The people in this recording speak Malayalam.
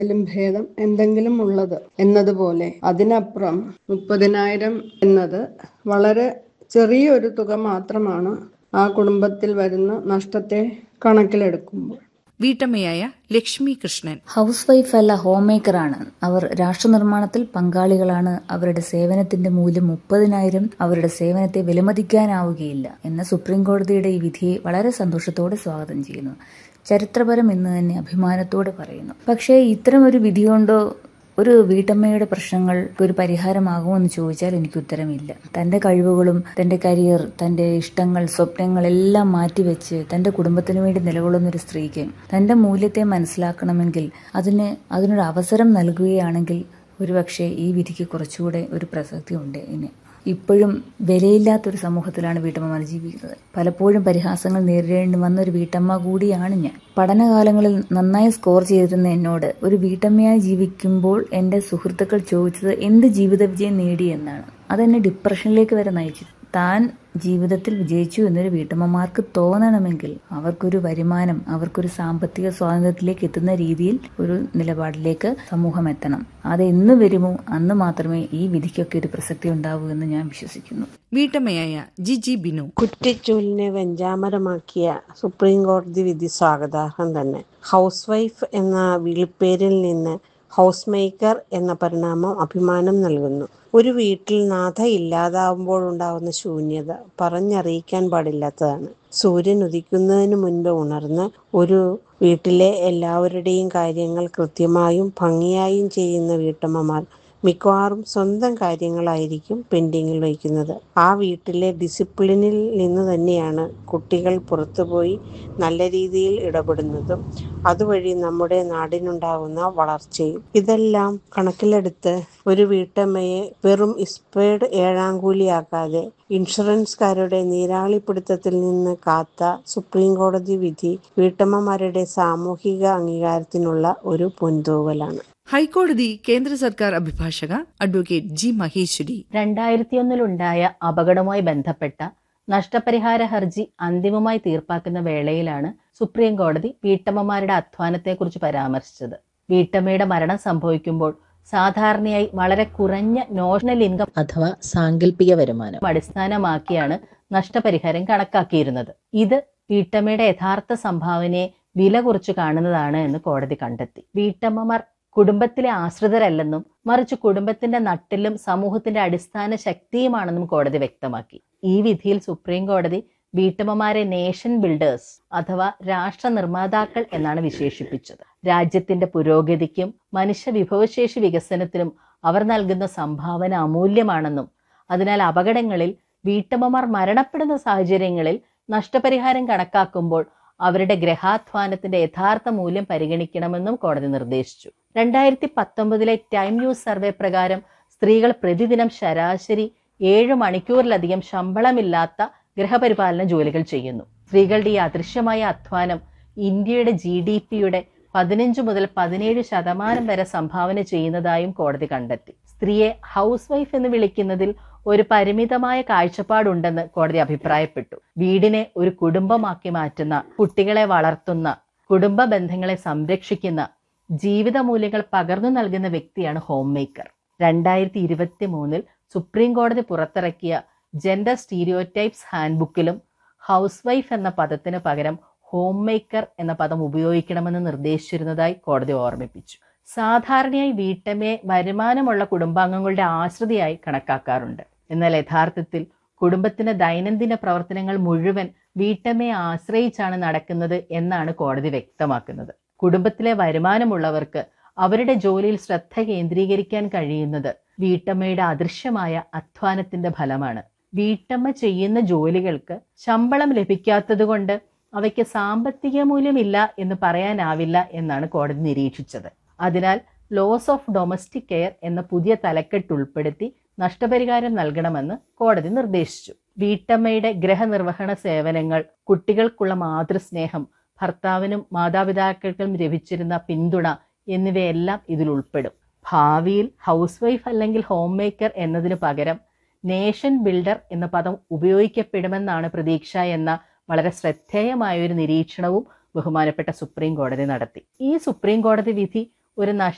ലും ഭേദം എന്തെങ്കിലും ഉള്ളത് എന്നതുപോലെ അതിനപ്പുറം മുപ്പതിനായിരം എന്നത് വളരെ ചെറിയൊരു തുക മാത്രമാണ് ആ കുടുംബത്തിൽ വരുന്ന നഷ്ടത്തെ കണക്കിലെടുക്കുമ്പോൾ വീട്ടമ്മയായ ലക്ഷ്മി കൃഷ്ണൻ ഹൗസ് വൈഫ് അല്ല ഹോം മേക്കറാണ് അവർ രാഷ്ട്ര നിർമ്മാണത്തിൽ പങ്കാളികളാണ് അവരുടെ സേവനത്തിന്റെ മൂല്യം മുപ്പതിനായിരം അവരുടെ സേവനത്തെ വിലമതിക്കാനാവുകയില്ല എന്ന സുപ്രീം കോടതിയുടെ ഈ വിധിയെ വളരെ സന്തോഷത്തോടെ സ്വാഗതം ചെയ്യുന്നു ചരിത്രപരം എന്ന് തന്നെ അഭിമാനത്തോടെ പറയുന്നു പക്ഷേ ഇത്തരം ഒരു വിധി കൊണ്ടോ ഒരു വീട്ടമ്മയുടെ പ്രശ്നങ്ങൾക്ക് ഒരു പരിഹാരമാകുമോ എന്ന് ചോദിച്ചാൽ എനിക്ക് ഉത്തരമില്ല തന്റെ കഴിവുകളും തന്റെ കരിയർ തന്റെ ഇഷ്ടങ്ങൾ സ്വപ്നങ്ങൾ എല്ലാം മാറ്റിവെച്ച് തന്റെ കുടുംബത്തിന് വേണ്ടി നിലകൊള്ളുന്ന ഒരു സ്ത്രീക്ക് തന്റെ മൂല്യത്തെ മനസ്സിലാക്കണമെങ്കിൽ അതിന് അതിനൊരു അവസരം നൽകുകയാണെങ്കിൽ ഒരുപക്ഷെ ഈ വിധിക്ക് കുറച്ചുകൂടെ ഒരു പ്രസക്തി ഉണ്ട് ഇനി ഇപ്പോഴും വിലയില്ലാത്തൊരു സമൂഹത്തിലാണ് വീട്ടമ്മമാർ ജീവിക്കുന്നത് പലപ്പോഴും പരിഹാസങ്ങൾ നേരിടേണ്ടി വന്ന ഒരു വീട്ടമ്മ കൂടിയാണ് ഞാൻ പഠനകാലങ്ങളിൽ നന്നായി സ്കോർ ചെയ്തിരുന്ന എന്നോട് ഒരു വീട്ടമ്മയായി ജീവിക്കുമ്പോൾ എൻ്റെ സുഹൃത്തുക്കൾ ചോദിച്ചത് എന്ത് ജീവിത വിജയം നേടി എന്നാണ് അതെന്നെ ഡിപ്രഷനിലേക്ക് വരെ നയിച്ചു താൻ ജീവിതത്തിൽ വിജയിച്ചു എന്നൊരു വീട്ടമ്മമാർക്ക് തോന്നണമെങ്കിൽ അവർക്കൊരു വരുമാനം അവർക്കൊരു സാമ്പത്തിക സ്വാതന്ത്ര്യത്തിലേക്ക് എത്തുന്ന രീതിയിൽ ഒരു നിലപാടിലേക്ക് സമൂഹം എത്തണം അത് എന്ന് വരുമോ അന്ന് മാത്രമേ ഈ വിധിക്കൊക്കെ ഒരു പ്രസക്തി ഉണ്ടാവൂ എന്ന് ഞാൻ വിശ്വസിക്കുന്നു വീട്ടമ്മയായ ജിജി ബിനു കുറ്റിച്ചൂലിനെ വെഞ്ചാമരമാക്കിയ സുപ്രീം കോടതി വിധി സ്വാഗതാർഹം തന്നെ ഹൗസ് വൈഫ് എന്ന വിളിപ്പേരിൽ നിന്ന് ഹൗസ് മേക്കർ എന്ന പരിണാമം അഭിമാനം നൽകുന്നു ഒരു വീട്ടിൽ നാഥ ഇല്ലാതാവുമ്പോഴുണ്ടാകുന്ന ശൂന്യത പറഞ്ഞറിയിക്കാൻ പാടില്ലാത്തതാണ് സൂര്യൻ ഉദിക്കുന്നതിന് മുൻപ് ഉണർന്ന് ഒരു വീട്ടിലെ എല്ലാവരുടെയും കാര്യങ്ങൾ കൃത്യമായും ഭംഗിയായും ചെയ്യുന്ന വീട്ടമ്മമാർ മിക്കവാറും സ്വന്തം കാര്യങ്ങളായിരിക്കും പെൻഡിങ്ങിൽ വയ്ക്കുന്നത് ആ വീട്ടിലെ ഡിസിപ്ലിനിൽ നിന്ന് തന്നെയാണ് കുട്ടികൾ പുറത്തുപോയി നല്ല രീതിയിൽ ഇടപെടുന്നതും അതുവഴി നമ്മുടെ നാടിനുണ്ടാകുന്ന വളർച്ചയും ഇതെല്ലാം കണക്കിലെടുത്ത് ഒരു വീട്ടമ്മയെ വെറും ഇസ്പേഡ് ഏഴാങ്കൂലിയാക്കാതെ ഇൻഷുറൻസുകാരുടെ നീരാളിപ്പിടുത്തത്തിൽ നിന്ന് കാത്ത സുപ്രീം കോടതി വിധി വീട്ടമ്മമാരുടെ സാമൂഹിക അംഗീകാരത്തിനുള്ള ഒരു പൊൻതൂവലാണ് ഹൈക്കോടതി കേന്ദ്ര സർക്കാർ അഭിഭാഷക അഡ്വക്കേറ്റ് ജി മഹേശ്വരി രണ്ടായിരത്തിയൊന്നിലുണ്ടായ അപകടവുമായി ബന്ധപ്പെട്ട നഷ്ടപരിഹാര ഹർജി അന്തിമമായി തീർപ്പാക്കുന്ന വേളയിലാണ് സുപ്രീം കോടതി വീട്ടമ്മമാരുടെ അധ്വാനത്തെക്കുറിച്ച് പരാമർശിച്ചത് വീട്ടമ്മയുടെ മരണം സംഭവിക്കുമ്പോൾ സാധാരണയായി വളരെ കുറഞ്ഞ നോഷണൽ ഇൻകം അഥവാ സാങ്കല്പിക വരുമാനം അടിസ്ഥാനമാക്കിയാണ് നഷ്ടപരിഹാരം കണക്കാക്കിയിരുന്നത് ഇത് വീട്ടമ്മയുടെ യഥാർത്ഥ സംഭാവനയെ വില കുറച്ചു കാണുന്നതാണ് എന്ന് കോടതി കണ്ടെത്തി വീട്ടമ്മമാർ കുടുംബത്തിലെ ആശ്രിതരല്ലെന്നും മറിച്ച് കുടുംബത്തിന്റെ നട്ടിലും സമൂഹത്തിന്റെ അടിസ്ഥാന ശക്തിയുമാണെന്നും കോടതി വ്യക്തമാക്കി ഈ വിധിയിൽ സുപ്രീം കോടതി വീട്ടമ്മമാരെ നേഷൻ ബിൽഡേഴ്സ് അഥവാ രാഷ്ട്ര നിർമ്മാതാക്കൾ എന്നാണ് വിശേഷിപ്പിച്ചത് രാജ്യത്തിന്റെ പുരോഗതിക്കും മനുഷ്യ വിഭവശേഷി വികസനത്തിനും അവർ നൽകുന്ന സംഭാവന അമൂല്യമാണെന്നും അതിനാൽ അപകടങ്ങളിൽ വീട്ടമ്മമാർ മരണപ്പെടുന്ന സാഹചര്യങ്ങളിൽ നഷ്ടപരിഹാരം കണക്കാക്കുമ്പോൾ അവരുടെ ഗ്രഹാധ്വാനത്തിന്റെ യഥാർത്ഥ മൂല്യം പരിഗണിക്കണമെന്നും കോടതി നിർദ്ദേശിച്ചു രണ്ടായിരത്തി പത്തൊമ്പതിലെ ടൈം ന്യൂസ് സർവേ പ്രകാരം സ്ത്രീകൾ പ്രതിദിനം ശരാശരി ഏഴ് മണിക്കൂറിലധികം ശമ്പളമില്ലാത്ത ഗൃഹപരിപാലന ജോലികൾ ചെയ്യുന്നു സ്ത്രീകളുടെ ഈ അദൃശ്യമായ അധ്വാനം ഇന്ത്യയുടെ ജി ഡി പിയുടെ പതിനഞ്ച് മുതൽ പതിനേഴ് ശതമാനം വരെ സംഭാവന ചെയ്യുന്നതായും കോടതി കണ്ടെത്തി സ്ത്രീയെ ഹൗസ് വൈഫ് എന്ന് വിളിക്കുന്നതിൽ ഒരു പരിമിതമായ കാഴ്ചപ്പാടുണ്ടെന്ന് കോടതി അഭിപ്രായപ്പെട്ടു വീടിനെ ഒരു കുടുംബമാക്കി മാറ്റുന്ന കുട്ടികളെ വളർത്തുന്ന കുടുംബ ബന്ധങ്ങളെ സംരക്ഷിക്കുന്ന ജീവിത മൂല്യങ്ങൾ പകർന്നു നൽകുന്ന വ്യക്തിയാണ് ഹോം മേക്കർ രണ്ടായിരത്തി ഇരുപത്തി മൂന്നിൽ സുപ്രീം കോടതി പുറത്തിറക്കിയ ജെൻഡർ സ്റ്റീരിയോടൈപ്സ് ഹാൻഡ്ബുക്കിലും ഹൗസ് വൈഫ് എന്ന പദത്തിന് പകരം ഹോം മേക്കർ എന്ന പദം ഉപയോഗിക്കണമെന്ന് നിർദ്ദേശിച്ചിരുന്നതായി കോടതി ഓർമ്മിപ്പിച്ചു സാധാരണയായി വീട്ടമ്മയെ വരുമാനമുള്ള കുടുംബാംഗങ്ങളുടെ ആശ്രിതയായി കണക്കാക്കാറുണ്ട് എന്നാൽ യഥാർത്ഥത്തിൽ കുടുംബത്തിന്റെ ദൈനംദിന പ്രവർത്തനങ്ങൾ മുഴുവൻ വീട്ടമ്മയെ ആശ്രയിച്ചാണ് നടക്കുന്നത് എന്നാണ് കോടതി വ്യക്തമാക്കുന്നത് കുടുംബത്തിലെ വരുമാനമുള്ളവർക്ക് അവരുടെ ജോലിയിൽ ശ്രദ്ധ കേന്ദ്രീകരിക്കാൻ കഴിയുന്നത് വീട്ടമ്മയുടെ അദൃശ്യമായ അധ്വാനത്തിന്റെ ഫലമാണ് വീട്ടമ്മ ചെയ്യുന്ന ജോലികൾക്ക് ശമ്പളം ലഭിക്കാത്തതുകൊണ്ട് അവയ്ക്ക് സാമ്പത്തിക മൂല്യമില്ല എന്ന് പറയാനാവില്ല എന്നാണ് കോടതി നിരീക്ഷിച്ചത് അതിനാൽ ലോസ് ഓഫ് ഡൊമസ്റ്റിക് കെയർ എന്ന പുതിയ തലക്കെട്ട് ഉൾപ്പെടുത്തി നഷ്ടപരിഹാരം നൽകണമെന്ന് കോടതി നിർദ്ദേശിച്ചു വീട്ടമ്മയുടെ ഗ്രഹനിർവഹണ സേവനങ്ങൾ കുട്ടികൾക്കുള്ള മാതൃസ്നേഹം ഭർത്താവിനും മാതാപിതാക്കൾക്കും ലഭിച്ചിരുന്ന പിന്തുണ എന്നിവയെല്ലാം ഇതിൽ ഉൾപ്പെടും ഭാവിയിൽ ഹൗസ് വൈഫ് അല്ലെങ്കിൽ ഹോം മേക്കർ എന്നതിന് പകരം നേഷൻ ബിൽഡർ എന്ന പദം ഉപയോഗിക്കപ്പെടുമെന്നാണ് പ്രതീക്ഷ എന്ന വളരെ ശ്രദ്ധേയമായ ഒരു നിരീക്ഷണവും ബഹുമാനപ്പെട്ട സുപ്രീം കോടതി നടത്തി ഈ സുപ്രീം കോടതി വിധി ഒരു നഷ്ട